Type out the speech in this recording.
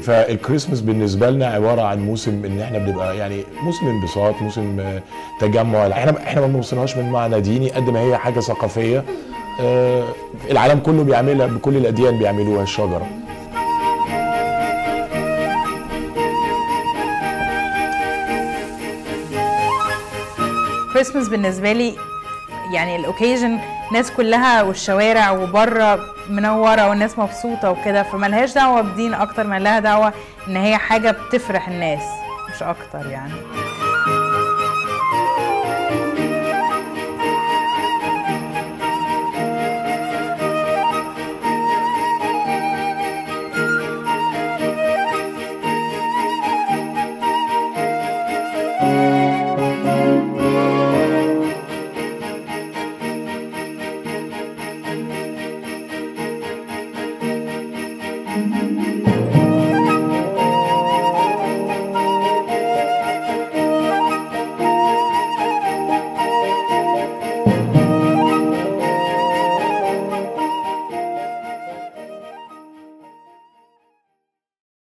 فالكريسماس بالنسبه لنا عباره عن موسم ان احنا بنبقى يعني موسم انبساط موسم آه، تجمع احنا احنا ما بنوصلهاش من معنى ديني قد ما هي حاجه ثقافيه آه، العالم كله بيعملها بكل الاديان بيعملوها الشجره كريسماس بالنسبه لي يعني الاوكيجن الناس كلها والشوارع وبره منوره والناس مبسوطه وكده فملهاش دعوه بدين اكتر ما لها دعوه ان هي حاجه بتفرح الناس مش اكتر يعني thank you